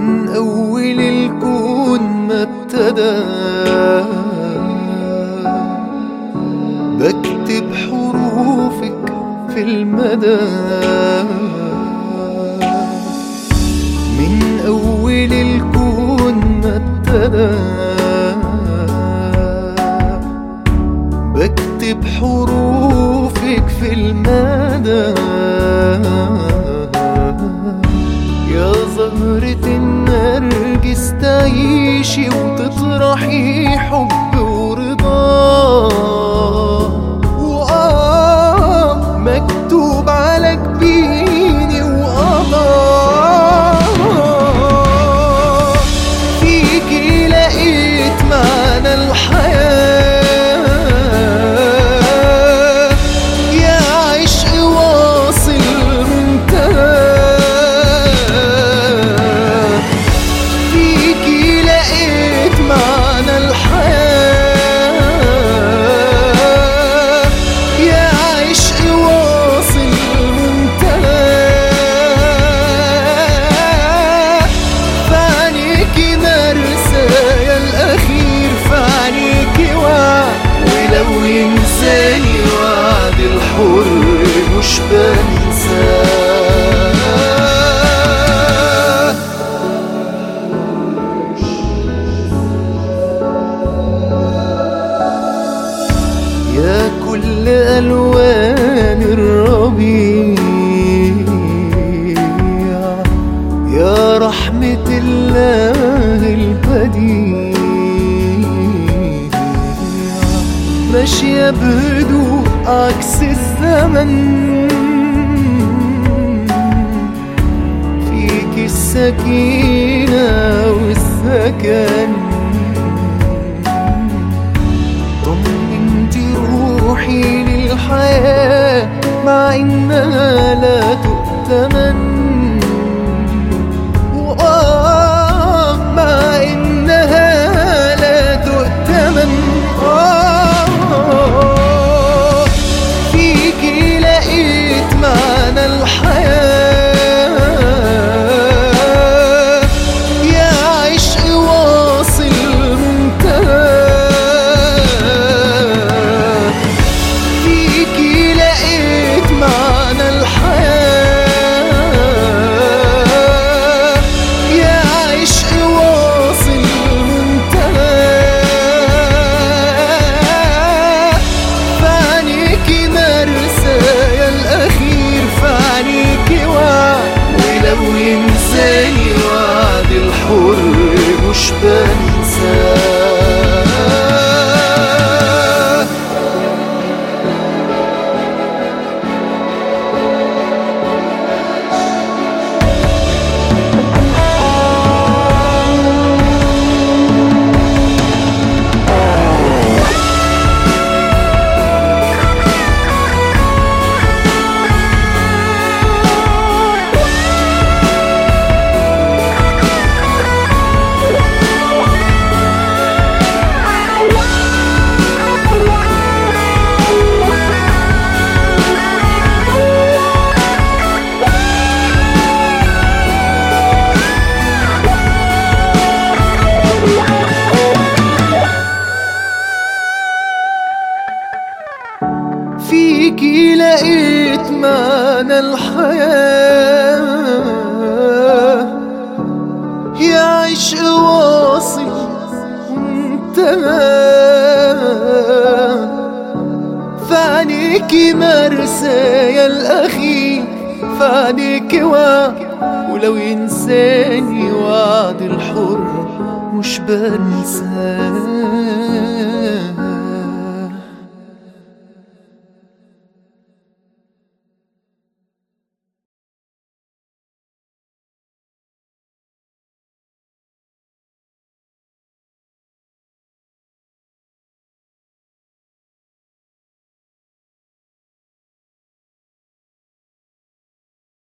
من أول الكون ما ابتدى بكتب حروفك في المدى من أول الكون ما ابتدى بكتب حروفك في المدى يا زهرة النرجس تعيشي وتطرحي حب ورضا وآه مكتوب على جبيني وقضاء فيكي لقيت معنى الحياة يا عشق واصل منتهى فيكي لقيت معنى الحياة يا عشق واصل منتهى فعنيكي مرسايا الأخير فعنيكي وعد ولو ينساني وعد الحر مش بنساه يا كل ألوان الربيع يا رحمة الله البديع ماشية بهدوء عكس الزمن فيك السكينة والسكن طمنتي روحي للحياة مع إنها لا تؤتمن وآه مع إنها لا تؤتمن آه فيكي لقيت معنى الحياة يا عشق واصل منتهى فيكي لقيت معنى الحياة يا عشق واصل منتهى فعنيكي مرسايا الأخير فعنيكي وعد ولو ينساني وعد الحر مش بنساه فيكي لقيت معنى الحياة يا عشق واصل وانتهى فعنيكي مرسايا الأخير فعنيكي وعد ولو ينساني وعد الحر مش بنساه